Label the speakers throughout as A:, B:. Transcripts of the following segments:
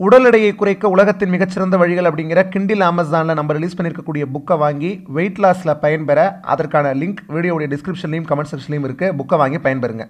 A: உடல் எடையை குறைக்க உலகத்தின் மிகச்சிறந்த வழிகள் அப்படிங்கிற கிண்டில் அமேசானில் நம்ம ரிலீஸ் பண்ணியிருக்கக்கூடிய புக்கை வாங்கி வெயிட் லாஸில் பயன்பெற அதற்கான லிங்க் வீடியோடைய டிஸ்கிரிப்ஷன்லையும் கமெண்ட் செக்ஷன்லையும் இருக்குது புக்கை வாங்கி பயன்பெறுங்க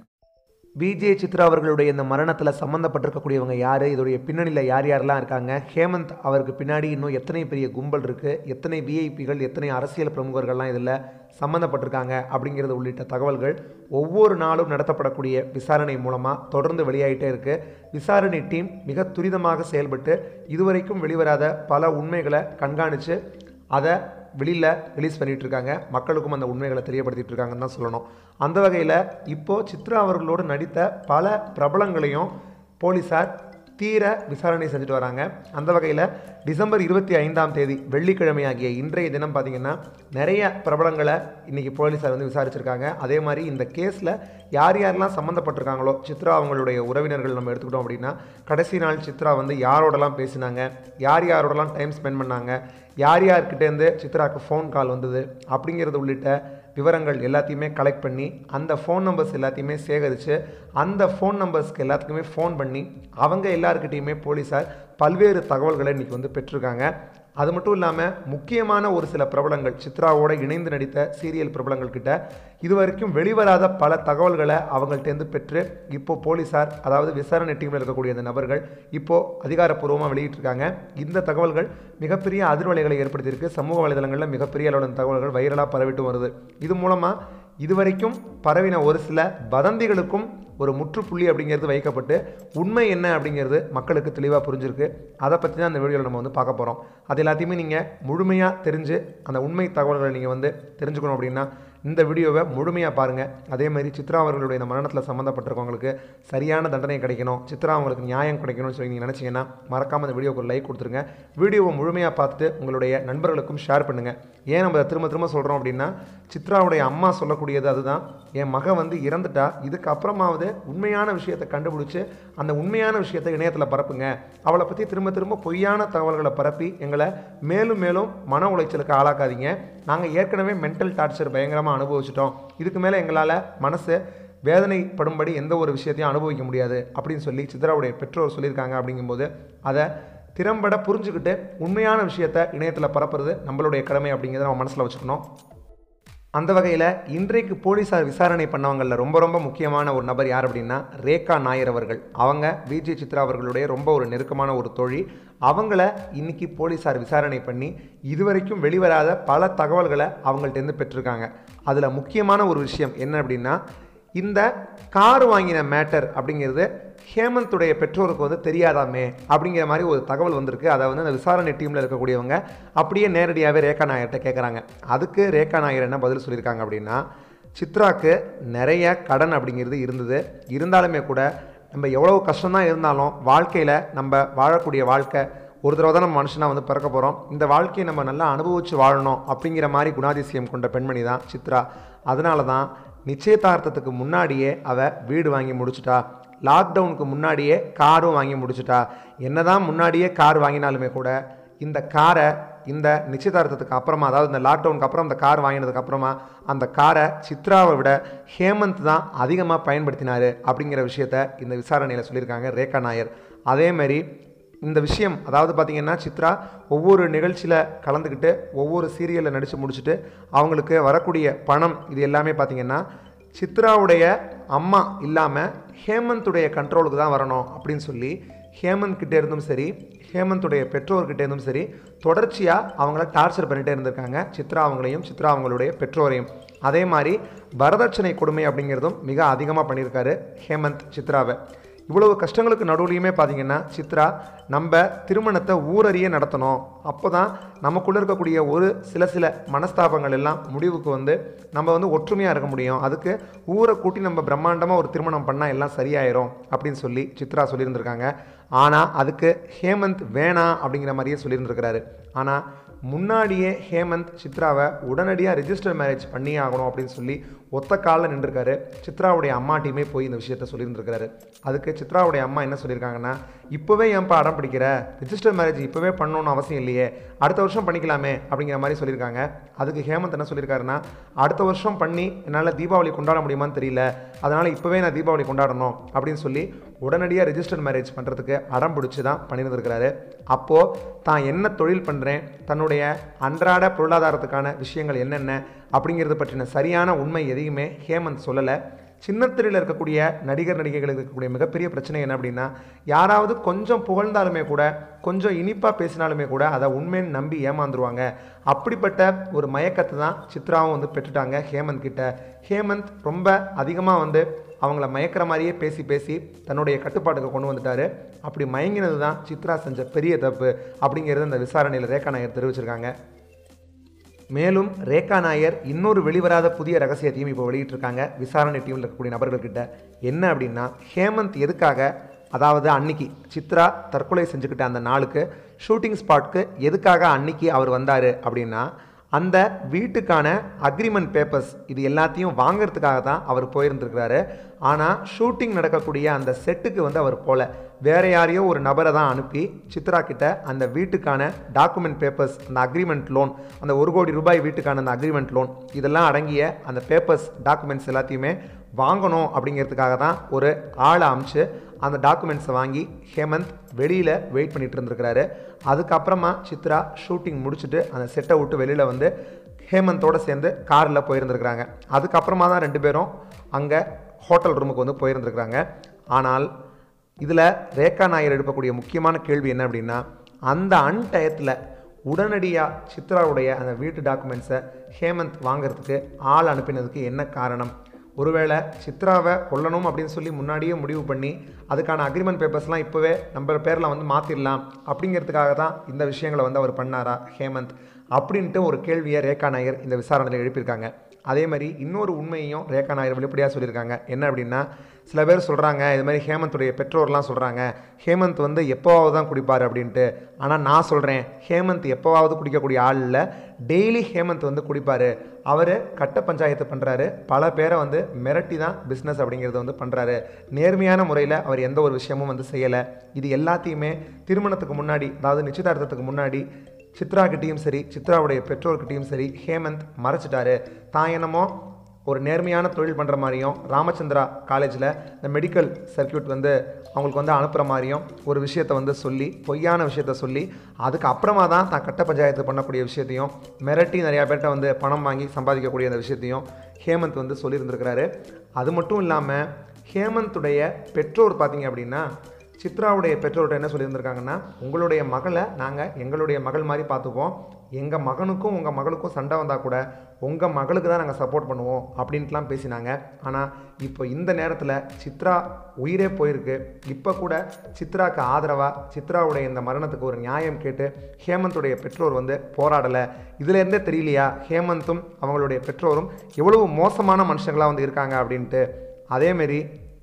A: விஜே சித்ரா அவர்களுடைய இந்த மரணத்தில் சம்மந்தப்பட்டிருக்கக்கூடியவங்க யார் இதோடைய பின்னணியில் யார் யாரெல்லாம் இருக்காங்க ஹேமந்த் அவருக்கு பின்னாடி இன்னும் எத்தனை பெரிய கும்பல் இருக்குது எத்தனை விஐபிகள் எத்தனை அரசியல் பிரமுகர்கள்லாம் இதில் சம்மந்தப்பட்டிருக்காங்க அப்படிங்கிறது உள்ளிட்ட தகவல்கள் ஒவ்வொரு நாளும் நடத்தப்படக்கூடிய விசாரணை மூலமாக தொடர்ந்து வெளியாகிட்டே இருக்குது விசாரணை டீம் மிக துரிதமாக செயல்பட்டு இதுவரைக்கும் வெளிவராத பல உண்மைகளை கண்காணித்து அதை வெளியில் ரிலீஸ் பண்ணிட்டு இருக்காங்க மக்களுக்கும் அந்த உண்மைகளை தெரியப்படுத்திட்டு இருக்காங்கன்னு தான் சொல்லணும் அந்த வகையில் இப்போது சித்ரா அவர்களோடு நடித்த பல பிரபலங்களையும் போலீஸார் தீர விசாரணை செஞ்சுட்டு வராங்க அந்த வகையில் டிசம்பர் இருபத்தி ஐந்தாம் தேதி வெள்ளிக்கிழமை ஆகிய இன்றைய தினம் பார்த்திங்கன்னா நிறைய பிரபலங்களை இன்றைக்கி போலீஸார் வந்து விசாரிச்சிருக்காங்க அதே மாதிரி இந்த கேஸில் யார் யாரெல்லாம் சம்மந்தப்பட்டிருக்காங்களோ சித்ரா அவங்களுடைய உறவினர்கள் நம்ம எடுத்துக்கிட்டோம் அப்படின்னா கடைசி நாள் சித்ரா வந்து யாரோடலாம் பேசினாங்க யார் யாரோடலாம் டைம் ஸ்பெண்ட் பண்ணாங்க யார் யார்கிட்டேருந்து சித்ராவுக்கு ஃபோன் கால் வந்தது அப்படிங்கிறது உள்ளிட்ட விவரங்கள் எல்லாத்தையுமே கலெக்ட் பண்ணி அந்த ஃபோன் நம்பர்ஸ் எல்லாத்தையுமே சேகரித்து அந்த ஃபோன் நம்பர்ஸ்க்கு எல்லாத்துக்குமே ஃபோன் பண்ணி அவங்க எல்லாருக்கிட்டேயுமே போலீஸார் பல்வேறு தகவல்களை இன்றைக்கி வந்து பெற்றிருக்காங்க அது மட்டும் இல்லாமல் முக்கியமான ஒரு சில பிரபலங்கள் சித்ராவோட இணைந்து நடித்த சீரியல் பிரபலங்கள் கிட்ட இதுவரைக்கும் வெளிவராத பல தகவல்களை அவங்கள்ட்டேருந்து பெற்று இப்போ போலீஸார் அதாவது விசாரணை டீமில் இருக்கக்கூடிய அந்த நபர்கள் இப்போ அதிகாரப்பூர்வமாக வெளியிட்டிருக்காங்க இந்த தகவல்கள் மிகப்பெரிய அதிர்வலைகளை ஏற்படுத்தியிருக்கு சமூக வலைதளங்களில் மிகப்பெரிய அளவிலான தகவல்கள் வைரலாக பரவிட்டு வருது இது மூலமாக இதுவரைக்கும் பரவின ஒரு சில வதந்திகளுக்கும் ஒரு முற்றுப்புள்ளி அப்படிங்கிறது வைக்கப்பட்டு உண்மை என்ன அப்படிங்கிறது மக்களுக்கு தெளிவாக புரிஞ்சிருக்கு அதை பற்றி தான் இந்த வீடியோவில் நம்ம வந்து பார்க்க போகிறோம் அது எல்லாத்தையுமே நீங்கள் முழுமையாக தெரிஞ்சு அந்த உண்மை தகவல்களை நீங்கள் வந்து தெரிஞ்சுக்கணும் அப்படின்னா இந்த வீடியோவை முழுமையாக பாருங்கள் அதே மாதிரி சித்ரா அவர்களுடைய இந்த மரணத்தில் சம்மந்தப்பட்டிருக்கவங்களுக்கு சரியான தண்டனை கிடைக்கணும் சித்ரா அவங்களுக்கு நியாயம் கிடைக்கணும்னு சொல்லி நீங்கள் நினச்சிங்கன்னா மறக்காமல் இந்த வீடியோக்கு லைக் கொடுத்துருங்க வீடியோவை முழுமையாக பார்த்துட்டு உங்களுடைய நண்பர்களுக்கும் ஷேர் பண்ணுங்கள் ஏன் நம்ம திரும்ப திரும்ப சொல்கிறோம் அப்படின்னா சித்ராவுடைய அம்மா சொல்லக்கூடியது அதுதான் என் மக வந்து இறந்துட்டா இதுக்கு அப்புறமாவது உண்மையான விஷயத்தை கண்டுபிடிச்சி அந்த உண்மையான விஷயத்தை இணையத்தில் பரப்புங்க அவளை பற்றி திரும்ப திரும்ப பொய்யான தகவல்களை பரப்பி எங்களை மேலும் மேலும் மன உளைச்சலுக்கு ஆளாக்காதீங்க நாங்கள் ஏற்கனவே மென்டல் டார்ச்சர் பயங்கரமாக அனுபவிச்சிட்டோம் இதுக்கு மேலே எங்களால் மனசு வேதனைப்படும்படி எந்த ஒரு விஷயத்தையும் அனுபவிக்க முடியாது அப்படின்னு சொல்லி சித்ராவுடைய பெற்றோர் சொல்லியிருக்காங்க அப்படிங்கும்போது அதை திறம்பட புரிஞ்சுக்கிட்டு உண்மையான விஷயத்தை இணையத்தில் பரப்புறது நம்மளுடைய கடமை அப்படிங்கிறத நம்ம மனசில் வச்சுக்கணும் அந்த வகையில் இன்றைக்கு போலீஸார் விசாரணை பண்ணவங்களில் ரொம்ப ரொம்ப முக்கியமான ஒரு நபர் யார் அப்படின்னா ரேகா நாயர் அவர்கள் அவங்க விஜய் சித்ரா அவர்களுடைய ரொம்ப ஒரு நெருக்கமான ஒரு தோழி அவங்கள இன்னைக்கு போலீஸார் விசாரணை பண்ணி இதுவரைக்கும் வெளிவராத பல தகவல்களை அவங்கள்ட்டேருந்து பெற்றிருக்காங்க அதில் முக்கியமான ஒரு விஷயம் என்ன அப்படின்னா இந்த கார் வாங்கின மேட்டர் அப்படிங்கிறது ஹேமந்துடைய பெற்றோருக்கு வந்து தெரியாதாமே அப்படிங்கிற மாதிரி ஒரு தகவல் வந்திருக்கு அதை வந்து அந்த விசாரணை டீமில் இருக்கக்கூடியவங்க அப்படியே நேரடியாகவே ரேகா நாயர்கிட்ட கேட்குறாங்க அதுக்கு ரேகா நாயர் என்ன பதில் சொல்லியிருக்காங்க அப்படின்னா சித்ராக்கு நிறைய கடன் அப்படிங்கிறது இருந்தது இருந்தாலுமே கூட நம்ம எவ்வளோ கஷ்டம்தான் இருந்தாலும் வாழ்க்கையில் நம்ம வாழக்கூடிய வாழ்க்கை ஒரு தடவை தான் நம்ம மனுஷனாக வந்து பிறக்க போகிறோம் இந்த வாழ்க்கையை நம்ம நல்லா அனுபவித்து வாழணும் அப்படிங்கிற மாதிரி குணாதிசயம் கொண்ட பெண்மணி தான் சித்ரா அதனால தான் நிச்சயதார்த்தத்துக்கு முன்னாடியே அவள் வீடு வாங்கி முடிச்சிட்டா லாக்டவுனுக்கு முன்னாடியே காரும் வாங்கி முடிச்சிட்டா என்னதான் முன்னாடியே கார் வாங்கினாலுமே கூட இந்த காரை இந்த நிச்சயதார்த்தத்துக்கு அப்புறமா அதாவது இந்த லாக்டவுனுக்கு அப்புறம் இந்த கார் வாங்கினதுக்கு அப்புறமா அந்த காரை சித்ராவை விட ஹேமந்த் தான் அதிகமாக பயன்படுத்தினார் அப்படிங்கிற விஷயத்த இந்த விசாரணையில் சொல்லியிருக்காங்க ரேகா நாயர் அதேமாரி இந்த விஷயம் அதாவது பார்த்திங்கன்னா சித்ரா ஒவ்வொரு நிகழ்ச்சியில் கலந்துக்கிட்டு ஒவ்வொரு சீரியலில் நடித்து முடிச்சுட்டு அவங்களுக்கு வரக்கூடிய பணம் இது எல்லாமே பார்த்திங்கன்னா சித்ராவுடைய அம்மா இல்லாமல் ஹேமந்துடைய கண்ட்ரோலுக்கு தான் வரணும் அப்படின்னு சொல்லி ஹேமந்த் கிட்டே இருந்தும் சரி ஹேமந்துடைய பெற்றோர்கிட்ட இருந்தும் சரி தொடர்ச்சியாக அவங்கள டார்ச்சர் பண்ணிகிட்டே இருந்திருக்காங்க சித்ரா அவங்களையும் சித்ரா அவங்களுடைய பெற்றோரையும் அதே மாதிரி வரதட்சணை கொடுமை அப்படிங்கிறதும் மிக அதிகமாக பண்ணியிருக்காரு ஹேமந்த் சித்ராவை இவ்வளவு கஷ்டங்களுக்கு நடுவுலையுமே பார்த்தீங்கன்னா சித்ரா நம்ம திருமணத்தை ஊரறிய நடத்தணும் அப்போ தான் நமக்குள்ளே இருக்கக்கூடிய ஒரு சில சில மனஸ்தாபங்கள் எல்லாம் முடிவுக்கு வந்து நம்ம வந்து ஒற்றுமையாக இருக்க முடியும் அதுக்கு ஊரை கூட்டி நம்ம பிரம்மாண்டமாக ஒரு திருமணம் பண்ணால் எல்லாம் சரியாயிரும் அப்படின்னு சொல்லி சித்ரா சொல்லியிருந்திருக்காங்க ஆனால் அதுக்கு ஹேமந்த் வேணாம் அப்படிங்கிற மாதிரியே சொல்லியிருந்திருக்கிறாரு ஆனால் முன்னாடியே ஹேமந்த் சித்ராவை உடனடியாக ரெஜிஸ்டர் மேரேஜ் பண்ணியே ஆகணும் அப்படின்னு சொல்லி ஒத்த காலில் நின்றுருக்காரு சித்ராவுடைய அம்மாட்டையுமே போய் இந்த விஷயத்த சொல்லியிருந்திருக்காரு அதுக்கு சித்ராவுடைய அம்மா என்ன சொல்லியிருக்காங்கன்னா இப்போவே ஏன்ப்பா அடம் பிடிக்கிற ரிஜிஸ்டர் மேரேஜ் இப்போவே பண்ணணும்னு அவசியம் இல்லையே அடுத்த வருஷம் பண்ணிக்கலாமே அப்படிங்கிற மாதிரி சொல்லியிருக்காங்க அதுக்கு ஹேமந்த் என்ன சொல்லியிருக்காருன்னா அடுத்த வருஷம் பண்ணி என்னால் தீபாவளி கொண்டாட முடியுமான்னு தெரியல அதனால் இப்போவே நான் தீபாவளி கொண்டாடணும் அப்படின்னு சொல்லி உடனடியாக ரிஜிஸ்டர் மேரேஜ் பண்ணுறதுக்கு அடம் பிடிச்சி தான் பண்ணியிருந்திருக்கிறாரு அப்போது தான் என்ன தொழில் பண்ணுறேன் தன்னுடைய அன்றாட பொருளாதாரத்துக்கான விஷயங்கள் என்னென்ன அப்படிங்கிறத பற்றின சரியான உண்மை எதையுமே ஹேமந்த் சொல்லலை சின்னத்திரையில் இருக்கக்கூடிய நடிகர் நடிகைகளுக்கு இருக்கக்கூடிய மிகப்பெரிய பிரச்சனை என்ன அப்படின்னா யாராவது கொஞ்சம் புகழ்ந்தாலுமே கூட கொஞ்சம் இனிப்பாக பேசினாலுமே கூட அதை உண்மைன்னு நம்பி ஏமாந்துருவாங்க அப்படிப்பட்ட ஒரு மயக்கத்தை தான் சித்ராவும் வந்து பெற்றுட்டாங்க ஹேமந்த் கிட்ட ஹேமந்த் ரொம்ப அதிகமாக வந்து அவங்கள மயக்கிற மாதிரியே பேசி பேசி தன்னுடைய கட்டுப்பாட்டுக்கு கொண்டு வந்துட்டாரு அப்படி மயங்கினது தான் சித்ரா செஞ்ச பெரிய தப்பு அப்படிங்கிறது அந்த விசாரணையில் ரேகா நாயர் தெரிவிச்சிருக்காங்க மேலும் ரேகா நாயர் இன்னொரு வெளிவராத புதிய ரகசியத்தையும் இப்போ வெளியிட்டிருக்காங்க விசாரணை டீமில் இருக்கக்கூடிய நபர்கள்கிட்ட என்ன அப்படின்னா ஹேமந்த் எதுக்காக அதாவது அன்னைக்கு சித்ரா தற்கொலை செஞ்சுக்கிட்ட அந்த நாளுக்கு ஷூட்டிங் ஸ்பாட்க்கு எதுக்காக அன்னைக்கு அவர் வந்தார் அப்படின்னா அந்த வீட்டுக்கான அக்ரிமெண்ட் பேப்பர்ஸ் இது எல்லாத்தையும் வாங்குறதுக்காக தான் அவர் போயிருந்திருக்கிறாரு ஆனால் ஷூட்டிங் நடக்கக்கூடிய அந்த செட்டுக்கு வந்து அவர் போகல வேற யாரையோ ஒரு நபரை தான் அனுப்பி சித்ரா கிட்ட அந்த வீட்டுக்கான டாக்குமெண்ட் பேப்பர்ஸ் அந்த அக்ரிமெண்ட் லோன் அந்த ஒரு கோடி ரூபாய் வீட்டுக்கான அந்த அக்ரிமெண்ட் லோன் இதெல்லாம் அடங்கிய அந்த பேப்பர்ஸ் டாக்குமெண்ட்ஸ் எல்லாத்தையுமே வாங்கணும் அப்படிங்கிறதுக்காக தான் ஒரு ஆளை அமிச்சு அந்த டாக்குமெண்ட்ஸை வாங்கி ஹேமந்த் வெளியில் வெயிட் பண்ணிட்டு இருந்திருக்கிறாரு அதுக்கப்புறமா சித்ரா ஷூட்டிங் முடிச்சுட்டு அந்த செட்டை விட்டு வெளியில் வந்து ஹேமந்தோட சேர்ந்து காரில் போயிருந்திருக்கிறாங்க அதுக்கப்புறமா தான் ரெண்டு பேரும் அங்கே ஹோட்டல் ரூமுக்கு வந்து போயிருந்திருக்கிறாங்க ஆனால் இதில் ரேகா நாயர் எழுப்பக்கூடிய முக்கியமான கேள்வி என்ன அப்படின்னா அந்த அன்டயத்தில் உடனடியாக சித்ராவுடைய அந்த வீட்டு டாக்குமெண்ட்ஸை ஹேமந்த் வாங்குறதுக்கு ஆள் அனுப்பினதுக்கு என்ன காரணம் ஒருவேளை சித்ராவை கொல்லணும் அப்படின்னு சொல்லி முன்னாடியே முடிவு பண்ணி அதுக்கான அக்ரிமெண்ட் பேப்பர்ஸ்லாம் இப்போவே நம்ம பேரில் வந்து மாற்றிடலாம் அப்படிங்கிறதுக்காக தான் இந்த விஷயங்களை வந்து அவர் பண்ணாரா ஹேமந்த் அப்படின்ட்டு ஒரு கேள்வியை ரேகா நாயர் இந்த விசாரணையில் எழுப்பியிருக்காங்க அதே மாதிரி இன்னொரு உண்மையையும் ரேகா நாயர் வெளிப்படையாக சொல்லியிருக்காங்க என்ன அப்படின்னா சில பேர் சொல்கிறாங்க இது மாதிரி ஹேமந்துடைய பெற்றோர்லாம் சொல்கிறாங்க ஹேமந்த் வந்து எப்போவாவது தான் குடிப்பார் அப்படின்ட்டு ஆனால் நான் சொல்கிறேன் ஹேமந்த் எப்போவாவது குடிக்கக்கூடிய ஆள் இல்லை டெய்லி ஹேமந்த் வந்து குடிப்பார் அவர் கட்ட பஞ்சாயத்து பண்ணுறாரு பல பேரை வந்து மிரட்டி தான் பிஸ்னஸ் அப்படிங்கிறத வந்து பண்ணுறாரு நேர்மையான முறையில் அவர் எந்த ஒரு விஷயமும் வந்து செய்யலை இது எல்லாத்தையுமே திருமணத்துக்கு முன்னாடி அதாவது நிச்சயதார்த்தத்துக்கு முன்னாடி சித்ரா கிட்டேயும் சரி சித்ராவுடைய பெற்றோர்கிட்டையும் சரி ஹேமந்த் மறைச்சிட்டாரு தான் என்னமோ ஒரு நேர்மையான தொழில் பண்ணுற மாதிரியும் ராமச்சந்திரா காலேஜில் இந்த மெடிக்கல் சர்க்கியூட் வந்து அவங்களுக்கு வந்து அனுப்புகிற மாதிரியும் ஒரு விஷயத்தை வந்து சொல்லி பொய்யான விஷயத்த சொல்லி அதுக்கு அப்புறமா தான் தான் கட்ட பஞ்சாயத்து பண்ணக்கூடிய விஷயத்தையும் மிரட்டி நிறையா பேர்கிட்ட வந்து பணம் வாங்கி சம்பாதிக்கக்கூடிய அந்த விஷயத்தையும் ஹேமந்த் வந்து சொல்லியிருந்திருக்கிறாரு அது மட்டும் இல்லாமல் ஹேமந்துடைய பெற்றோர் பார்த்தீங்க அப்படின்னா சித்ராவுடைய பெற்றோர்கிட்ட என்ன சொல்லியிருந்திருக்காங்கன்னா உங்களுடைய மகளை நாங்கள் எங்களுடைய மகள் மாதிரி பார்த்துப்போம் எங்கள் மகனுக்கும் உங்கள் மகளுக்கும் சண்டை வந்தால் கூட உங்கள் மகளுக்கு தான் நாங்கள் சப்போர்ட் பண்ணுவோம் அப்படின்ட்டுலாம் பேசினாங்க ஆனால் இப்போ இந்த நேரத்தில் சித்ரா உயிரே போயிருக்கு இப்போ கூட சித்ராக்கு ஆதரவாக சித்ராவுடைய இந்த மரணத்துக்கு ஒரு நியாயம் கேட்டு ஹேமந்துடைய பெற்றோர் வந்து போராடலை இதுலேருந்தே தெரியலையா ஹேமந்தும் அவங்களுடைய பெற்றோரும் எவ்வளவு மோசமான மனுஷங்களாக வந்து இருக்காங்க அப்படின்ட்டு அதேமாரி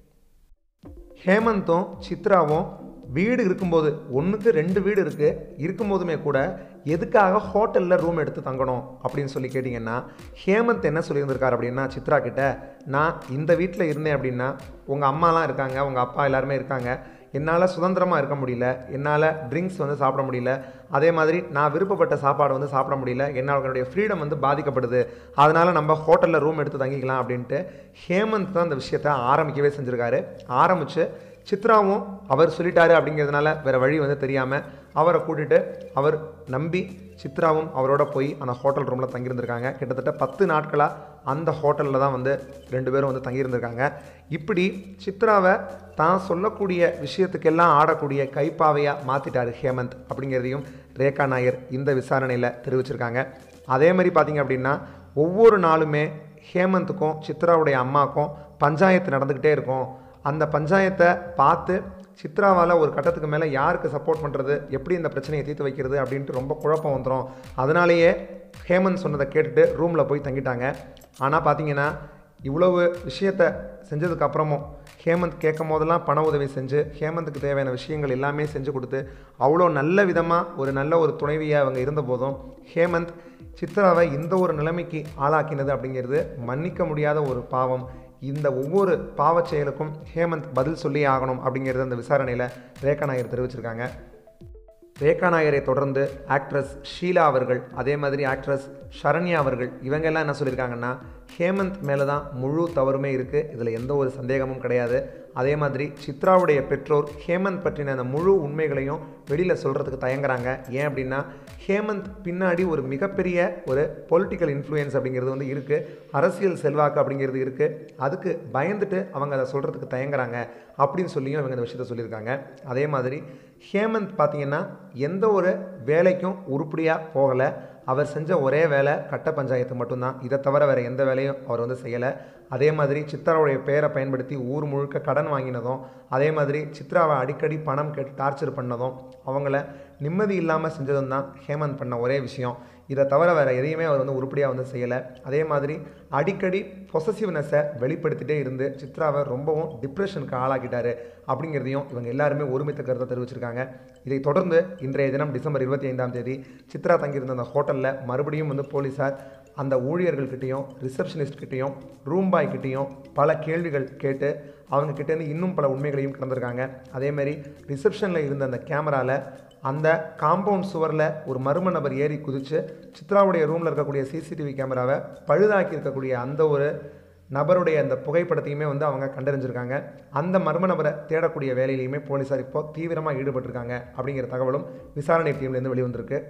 A: ஹேமந்தும் சித்ராவும் வீடு இருக்கும்போது ஒன்றுக்கு ரெண்டு வீடு இருக்குது இருக்கும்போதுமே கூட எதுக்காக ஹோட்டலில் ரூம் எடுத்து தங்கணும் அப்படின்னு சொல்லி கேட்டிங்கன்னா ஹேமந்த் என்ன சொல்லியிருந்திருக்காரு அப்படின்னா சித்ரா கிட்ட நான் இந்த வீட்டில் இருந்தேன் அப்படின்னா உங்கள் அம்மாலாம் இருக்காங்க உங்கள் அப்பா எல்லாருமே இருக்காங்க என்னால் சுதந்திரமாக இருக்க முடியல என்னால் ட்ரிங்க்ஸ் வந்து சாப்பிட முடியல அதே மாதிரி நான் விருப்பப்பட்ட சாப்பாடு வந்து சாப்பிட முடியல என்னால் என்னுடைய ஃப்ரீடம் வந்து பாதிக்கப்படுது அதனால் நம்ம ஹோட்டலில் ரூம் எடுத்து தங்கிக்கலாம் அப்படின்ட்டு ஹேமந்த் தான் இந்த விஷயத்தை ஆரம்பிக்கவே செஞ்சுருக்காரு ஆரம்பித்து சித்ராவும் அவர் சொல்லிட்டாரு அப்படிங்கிறதுனால வேறு வழி வந்து தெரியாமல் அவரை கூட்டிட்டு அவர் நம்பி சித்ராவும் அவரோட போய் அந்த ஹோட்டல் ரூமில் தங்கியிருந்திருக்காங்க கிட்டத்தட்ட பத்து நாட்களாக அந்த ஹோட்டலில் தான் வந்து ரெண்டு பேரும் வந்து தங்கியிருந்திருக்காங்க இப்படி சித்ராவை தான் சொல்லக்கூடிய விஷயத்துக்கெல்லாம் ஆடக்கூடிய கைப்பாவையாக மாற்றிட்டாரு ஹேமந்த் அப்படிங்கிறதையும் ரேகா நாயர் இந்த விசாரணையில் தெரிவிச்சிருக்காங்க அதே மாதிரி பார்த்தீங்க அப்படின்னா ஒவ்வொரு நாளுமே ஹேமந்துக்கும் சித்ராவுடைய அம்மாவுக்கும் பஞ்சாயத்து நடந்துக்கிட்டே இருக்கும் அந்த பஞ்சாயத்தை பார்த்து சித்ராவால் ஒரு கட்டத்துக்கு மேலே யாருக்கு சப்போர்ட் பண்ணுறது எப்படி இந்த பிரச்சனையை தீர்த்து வைக்கிறது அப்படின்ட்டு ரொம்ப குழப்பம் வந்துடும் அதனாலேயே ஹேமந்த் சொன்னதை கேட்டுட்டு ரூமில் போய் தங்கிட்டாங்க ஆனால் பார்த்தீங்கன்னா இவ்வளவு விஷயத்த செஞ்சதுக்கு அப்புறமும் ஹேமந்த் கேட்கும் போதெல்லாம் பண உதவி செஞ்சு ஹேமந்துக்கு தேவையான விஷயங்கள் எல்லாமே செஞ்சு கொடுத்து அவ்வளோ நல்ல விதமாக ஒரு நல்ல ஒரு துணைவியாக அவங்க இருந்தபோதும் ஹேமந்த் சித்ராவை இந்த ஒரு நிலைமைக்கு ஆளாக்கினது அப்படிங்கிறது மன்னிக்க முடியாத ஒரு பாவம் இந்த ஒவ்வொரு பாவச் செயலுக்கும் ஹேமந்த் பதில் சொல்லி ஆகணும் அப்படிங்கிறது அந்த விசாரணையில் ரேகா நாயர் தெரிவிச்சிருக்காங்க ரேகா நாயரை தொடர்ந்து ஆக்ட்ரஸ் ஷீலா அவர்கள் அதே மாதிரி ஆக்ட்ரஸ் ஷரண்யா அவர்கள் இவங்கெல்லாம் என்ன சொல்லியிருக்காங்கன்னா ஹேமந்த் மேலே தான் முழு தவறுமே இருக்குது இதில் எந்த ஒரு சந்தேகமும் கிடையாது அதே மாதிரி சித்ராவுடைய பெற்றோர் ஹேமந்த் பற்றின அந்த முழு உண்மைகளையும் வெளியில் சொல்கிறதுக்கு தயங்குறாங்க ஏன் அப்படின்னா ஹேமந்த் பின்னாடி ஒரு மிகப்பெரிய ஒரு பொலிட்டிக்கல் இன்ஃப்ளூயன்ஸ் அப்படிங்கிறது வந்து இருக்குது அரசியல் செல்வாக்கு அப்படிங்கிறது இருக்குது அதுக்கு பயந்துட்டு அவங்க அதை சொல்கிறதுக்கு தயங்குறாங்க அப்படின்னு சொல்லியும் இவங்க இந்த விஷயத்த சொல்லியிருக்காங்க அதே மாதிரி ஹேமந்த் பார்த்தீங்கன்னா எந்த ஒரு வேலைக்கும் உருப்படியாக போகலை அவர் செஞ்ச ஒரே வேலை கட்ட பஞ்சாயத்து மட்டும்தான் இதை தவிர வேறு எந்த வேலையும் அவர் வந்து செய்யலை அதே மாதிரி சித்ராவுடைய பெயரை பயன்படுத்தி ஊர் முழுக்க கடன் வாங்கினதும் அதே மாதிரி சித்ராவை அடிக்கடி பணம் கேட்டு டார்ச்சர் பண்ணதும் அவங்கள நிம்மதி இல்லாமல் செஞ்சதும் தான் ஹேமந்த் பண்ண ஒரே விஷயம் இதை தவிர வேறு எதையுமே அவர் வந்து உருப்படியாக வந்து செய்யலை அதே மாதிரி அடிக்கடி பொசசிவ்னஸை வெளிப்படுத்திட்டே இருந்து சித்ராவை ரொம்பவும் டிப்ரெஷனுக்கு ஆளாக்கிட்டாரு அப்படிங்கிறதையும் இவங்க எல்லாருமே ஒருமித்த கருத்தை தெரிவிச்சிருக்காங்க இதை தொடர்ந்து இன்றைய தினம் டிசம்பர் இருபத்தி ஐந்தாம் தேதி சித்ரா தங்கியிருந்த அந்த ஹோட்டலில் மறுபடியும் வந்து போலீஸார் அந்த ஊழியர்கள்கிட்டையும் ரிசப்ஷனிஸ்ட்கிட்டையும் ரூம் பாய்கிட்டையும் பல கேள்விகள் கேட்டு அவங்க கிட்டேருந்து இன்னும் பல உண்மைகளையும் கடந்திருக்காங்க அதேமாரி ரிசப்ஷனில் இருந்த அந்த கேமராவில் அந்த காம்பவுண்ட் சுவரில் ஒரு மர்ம நபர் ஏறி குதித்து சித்ராவுடைய ரூமில் இருக்கக்கூடிய சிசிடிவி கேமராவை பழுதாக்கி இருக்கக்கூடிய அந்த ஒரு நபருடைய அந்த புகைப்படத்தையுமே வந்து அவங்க கண்டறிஞ்சிருக்காங்க அந்த மர்ம நபரை தேடக்கூடிய வேலையிலையுமே போலீஸார் இப்போ தீவிரமாக ஈடுபட்டிருக்காங்க அப்படிங்கிற தகவலும் விசாரணை டீம்லேருந்து வெளிவந்திருக்கு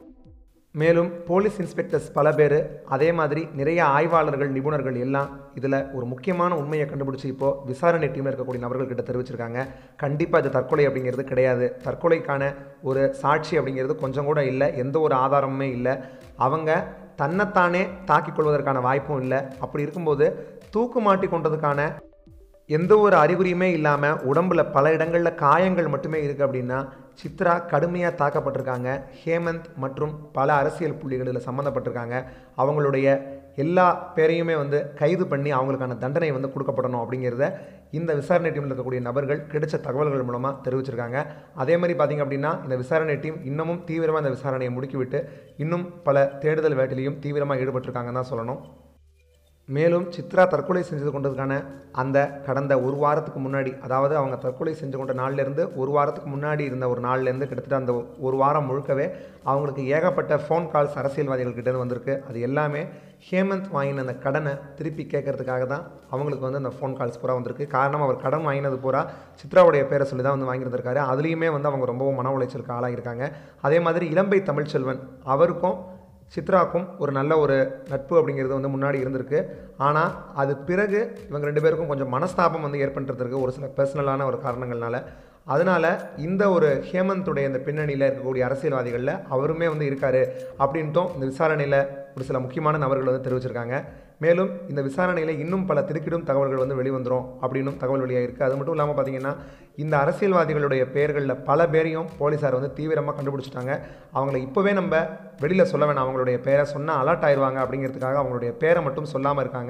A: மேலும் போலீஸ் இன்ஸ்பெக்டர்ஸ் பல பேர் அதே மாதிரி நிறைய ஆய்வாளர்கள் நிபுணர்கள் எல்லாம் இதில் ஒரு முக்கியமான உண்மையை கண்டுபிடிச்சி இப்போது விசாரணை டீமில் இருக்கக்கூடிய நபர்கள்கிட்ட தெரிவிச்சிருக்காங்க கண்டிப்பாக இது தற்கொலை அப்படிங்கிறது கிடையாது தற்கொலைக்கான ஒரு சாட்சி அப்படிங்கிறது கொஞ்சம் கூட இல்லை எந்த ஒரு ஆதாரமுமே இல்லை அவங்க தன்னைத்தானே தாக்கிக் கொள்வதற்கான வாய்ப்பும் இல்லை அப்படி இருக்கும்போது தூக்கு மாட்டி கொண்டதுக்கான எந்த ஒரு அறிகுறியுமே இல்லாமல் உடம்புல பல இடங்களில் காயங்கள் மட்டுமே இருக்குது அப்படின்னா சித்ரா கடுமையாக தாக்கப்பட்டிருக்காங்க ஹேமந்த் மற்றும் பல அரசியல் புள்ளிகள் இதில் சம்மந்தப்பட்டிருக்காங்க அவங்களுடைய எல்லா பேரையுமே வந்து கைது பண்ணி அவங்களுக்கான தண்டனை வந்து கொடுக்கப்படணும் அப்படிங்கிறத இந்த விசாரணை டீமில் இருக்கக்கூடிய நபர்கள் கிடைச்ச தகவல்கள் மூலமாக தெரிவிச்சிருக்காங்க அதே மாதிரி பார்த்திங்க அப்படின்னா இந்த விசாரணை டீம் இன்னமும் தீவிரமாக இந்த விசாரணையை முடுக்கிவிட்டு இன்னும் பல தேடுதல் வேட்டிலையும் தீவிரமாக ஈடுபட்டிருக்காங்கன்னு தான் சொல்லணும் மேலும் சித்ரா தற்கொலை செஞ்சது கொண்டதுக்கான அந்த கடந்த ஒரு வாரத்துக்கு முன்னாடி அதாவது அவங்க தற்கொலை செஞ்சு கொண்ட நாள்லேருந்து ஒரு வாரத்துக்கு முன்னாடி இருந்த ஒரு நாள்லேருந்து கிட்டத்தட்ட அந்த ஒரு வாரம் முழுக்கவே அவங்களுக்கு ஏகப்பட்ட ஃபோன் கால்ஸ் அரசியல்வாதிகள் கிட்டேருந்து வந்திருக்கு அது எல்லாமே ஹேமந்த் வாங்கின அந்த கடனை திருப்பி கேட்கறதுக்காக தான் அவங்களுக்கு வந்து அந்த ஃபோன் கால்ஸ் பூரா வந்திருக்கு காரணம் அவர் கடன் வாங்கினது பூரா சித்ராவுடைய பேரை சொல்லி தான் வந்து வாங்கியிருந்திருக்காரு அதுலேயுமே வந்து அவங்க ரொம்பவும் மன உளைச்சலுக்கு ஆளாகியிருக்காங்க அதே மாதிரி இளம்பை தமிழ்ச்செல்வன் அவருக்கும் சித்ராக்கும் ஒரு நல்ல ஒரு நட்பு அப்படிங்கிறது வந்து முன்னாடி இருந்திருக்கு ஆனால் அது பிறகு இவங்க ரெண்டு பேருக்கும் கொஞ்சம் மனஸ்தாபம் வந்து ஏற்பட்டுறதுக்கு ஒரு சில பர்சனலான ஒரு காரணங்கள்னால அதனால் இந்த ஒரு ஹேமந்துடைய இந்த பின்னணியில் இருக்கக்கூடிய அரசியல்வாதிகளில் அவருமே வந்து இருக்கார் அப்படின்ட்டும் இந்த விசாரணையில் ஒரு சில முக்கியமான நபர்கள் வந்து தெரிவிச்சிருக்காங்க மேலும் இந்த விசாரணையில் இன்னும் பல திடுக்கிடும் தகவல்கள் வந்து வெளிவந்துடும் அப்படின்னும் தகவல் வெளியாகிருக்கு அது மட்டும் இல்லாமல் பார்த்தீங்கன்னா இந்த அரசியல்வாதிகளுடைய பெயர்களில் பல பேரையும் போலீஸார் வந்து தீவிரமாக கண்டுபிடிச்சிட்டாங்க அவங்கள இப்போவே நம்ம வெளியில் சொல்ல வேணாம் அவங்களுடைய பேரை சொன்னால் அலர்ட் ஆயிடுவாங்க அப்படிங்கிறதுக்காக அவங்களுடைய பேரை மட்டும் சொல்லாமல் இருக்காங்க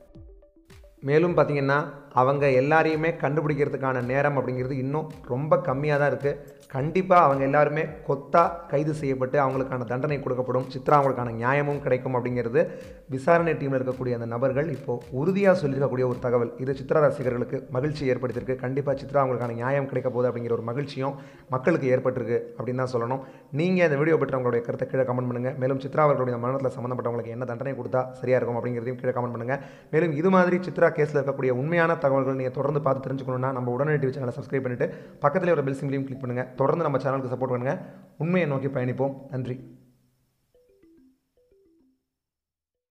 A: மேலும் பார்த்திங்கன்னா அவங்க எல்லாரையுமே கண்டுபிடிக்கிறதுக்கான நேரம் அப்படிங்கிறது இன்னும் ரொம்ப கம்மியாக தான் இருக்குது கண்டிப்பாக அவங்க எல்லாருமே கொத்தா கைது செய்யப்பட்டு அவங்களுக்கான தண்டனை கொடுக்கப்படும் சித்ரா அவங்களுக்கான நியாயமும் கிடைக்கும் அப்படிங்கிறது விசாரணை டீமில் இருக்கக்கூடிய அந்த நபர்கள் இப்போது உறுதியாக சொல்லியிருக்கக்கூடிய ஒரு தகவல் இது சித்ரா ரசிகர்களுக்கு மகிழ்ச்சி ஏற்படுத்தியிருக்கு கண்டிப்பாக சித்ரா அவங்களுக்கான நியாயம் கிடைக்க போகுது அப்படிங்கிற ஒரு மகிழ்ச்சியும் மக்களுக்கு ஏற்பட்டிருக்கு அப்படின்னு தான் சொல்லணும் நீங்கள் இந்த வீடியோ பற்றி உங்களுடைய கருத்தை கீழே கமெண்ட் பண்ணுங்கள் மேலும் சித்ரா அவர்களுடைய மரணத்தில் சம்மந்தப்பட்டவங்களுக்கு என்ன தண்டனை கொடுத்தா சரியாக இருக்கும் அப்படிங்கிறதையும் கீழே கமெண்ட் பண்ணுங்கள் மேலும் இது மாதிரி சித்ரா கேஸில் இருக்கக்கூடிய உண்மையான தகவல்கள் நீங்கள் தொடர்ந்து பார்த்து தெரிஞ்சுக்கணும்னா நம்ம உடனடி டிவி சேனலை சப்ஸ்கிரைப் பண்ணிவிட்டு பக்கத்தில் ஒரு பெல் சிம்லையும் கிளிக் பண்ணுங்கள் தொடர்ந்து நம்ம சேனலுக்கு சப்போர்ட் பண்ணுங்கள் உண்மையை நோக்கி பயணிப்போம் நன்றி